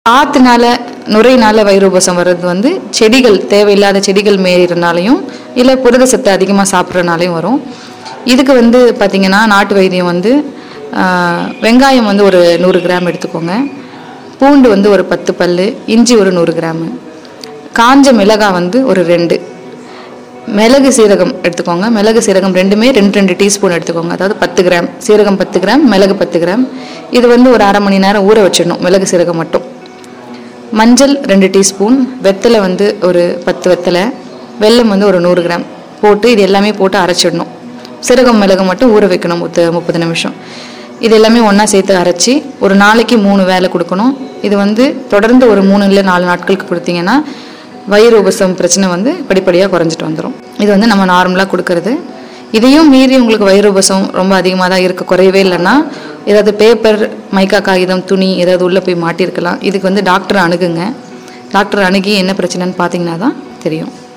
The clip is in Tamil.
காற்றுனால நுரையினால வயிறு உபசம் வர்றது வந்து செடிகள் தேவையில்லாத செடிகள் மேயறனாலையும் இல்லை புரத சத்து அதிகமாக சாப்பிட்றனாலையும் வரும் இதுக்கு வந்து பார்த்திங்கன்னா நாட்டு வைத்தியம் வந்து ஆஹ், வெங்காயம் வந்து ஒரு நூறு கிராம் எடுத்துக்கோங்க பூண்டு வந்து ஒரு பத்து பல்லு இஞ்சி ஒரு நூறு கிராமு காஞ்ச மிளகாய் வந்து ஒரு ரெண்டு மிளகு சீரகம் எடுத்துக்கோங்க மிளகு சீரகம் ரெண்டுமே ரெண்டு ரெண்டு டீஸ்பூன் எடுத்துக்கோங்க அதாவது பத்து கிராம் சீரகம் பத்து கிராம் மிளகு பத்து கிராம் இது வந்து ஒரு அரை மணி நேரம் ஊற வச்சிடணும் மிளகு சீரகம் மட்டும் மஞ்சள் ரெண்டு டீஸ்பூன் வெத்தலை வந்து ஒரு பத்து வெத்தலை வெல்லம் வந்து ஒரு நூறு கிராம் போட்டு இது எல்லாமே போட்டு அரைச்சிடணும் சீரகம் மிளகு மட்டும் ஊற வைக்கணும் முத்து முப்பது நிமிஷம் இது எல்லாமே ஒன்றா சேர்த்து அரைச்சி ஒரு நாளைக்கு மூணு வேலை கொடுக்கணும் இது வந்து தொடர்ந்து ஒரு மூணு இல்லை நாலு நாட்களுக்கு கொடுத்தீங்கன்னா வயிறு உபசம் பிரச்சனை வந்து படிப்படியாக குறைஞ்சிட்டு வந்துடும் இது வந்து நம்ம நார்மலாக கொடுக்கறது இதையும் மீறி உங்களுக்கு வயிறு உபசம் ரொம்ப அதிகமாக தான் இருக்க குறையவே இல்லைன்னா ஏதாவது பேப்பர் மைக்கா காகிதம் துணி ஏதாவது உள்ளே போய் மாட்டியிருக்கலாம் இதுக்கு வந்து டாக்டரை அணுகுங்க டாக்டர் அணுகி என்ன பிரச்சனைன்னு பார்த்தீங்கன்னா தான் தெரியும்